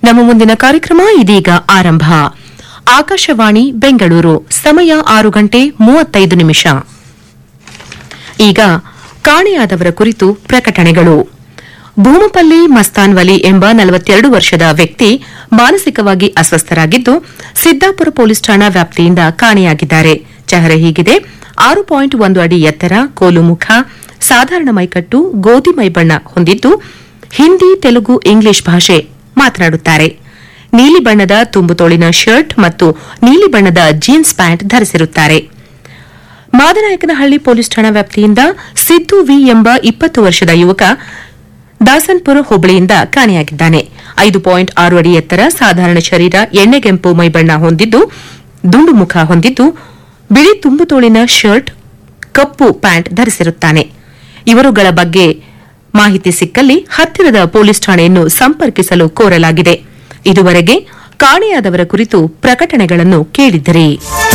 ನಮ್ಮ ಮುಂದಿನ ಕಾರ್ಯಕ್ರಮ ಇದೀಗ ಆರಂಭ ಆಕಾಶವಾಣಿ ಬೆಂಗಳೂರು ಸಮಯ ಆರು ಗಂಟೆ ಮೂವತ್ತೈದು ನಿಮಿಷ ಈಗ ಕಾಣೆಯಾದವರ ಕುರಿತು ಪ್ರಕಟಣೆಗಳು ಭೂಮಪಲ್ಲಿ ಮಸ್ತಾನ್ ವಲಿ ಎಂಬ ನಲವತ್ತೆರಡು ವರ್ಷದ ವ್ಯಕ್ತಿ ಮಾನಸಿಕವಾಗಿ ಅಸ್ವಸ್ಥರಾಗಿದ್ದು ಸಿದ್ದಾಪುರ ಪೊಲೀಸ್ ಠಾಣಾ ವ್ಯಾಪ್ತಿಯಿಂದ ಕಾಣೆಯಾಗಿದ್ದಾರೆ ಚಹರೆ ಹೀಗಿದೆ ಆರು ಪಾಯಿಂಟ್ ಒಂದು ಅಡಿ ಎತ್ತರ ಕೋಲು ಮುಖ ಸಾಧಾರಣ ಮೈಕಟ್ಟು ಗೋಧಿ ಮೈಬಣ್ಣ ಹೊಂದಿದ್ದು ಹಿಂದಿ ತೆಲುಗು ಇಂಗ್ಲಿಷ್ ಭಾಷೆ ಮಾತನಾಡುತ್ತಾರೆ ನೀಲಿ ಬಣ್ಣದ ತುಂಬು ತೋಳಿನ ಶರ್ಟ್ ಮತ್ತು ನೀಲಿ ಬಣ್ಣದ ಜೀನ್ಸ್ ಪ್ಯಾಂಟ್ ಧರಿಸಿರುತ್ತಾರೆ ಮಾದನಾಯಕನಹಳ್ಳಿ ಪೊಲೀಸ್ ಠಾಣಾ ವ್ಯಾಪ್ತಿಯಿಂದ ಸಿದ್ದು ವಿ ಎಂಬ ಇಪ್ಪತ್ತು ವರ್ಷದ ಯುವಕ ದಾಸನ್ಪುರ ಹೋಬಳಿಯಿಂದ ಕಾಣೆಯಾಗಿದ್ದಾನೆ ಐದು ಪಾಯಿಂಟ್ ಆರು ಅಡಿ ಎತ್ತರ ಸಾಧಾರಣ ಶರೀರ ಎಣ್ಣೆಗೆಂಪು ಮೈಬಣ್ಣ ಹೊಂದಿದ್ದು ದುಂಡು ಮುಖ ಹೊಂದಿದ್ದು ಬಿಳಿ ತುಂಬು ತೋಳಿನ ಶರ್ಟ್ ಕಪ್ಪು ಪ್ಯಾಂಟ್ ಧರಿಸಿರುತ್ತಾನೆ ಇವರುಗಳ ಬಗ್ಗೆ ಮಾಹಿತಿ ಸಿಕ್ಕಲ್ಲಿ ಹತ್ತಿರದ ಪೊಲೀಸ್ ಠಾಣೆಯನ್ನು ಸಂಪರ್ಕಿಸಲು ಕೋರಲಾಗಿದೆ ಇದುವರೆಗೆ ಕಾಣೆಯಾದವರ ಕುರಿತು ಪ್ರಕಟಣೆಗಳನ್ನು ಕೇಳಿದ್ದಿರಿ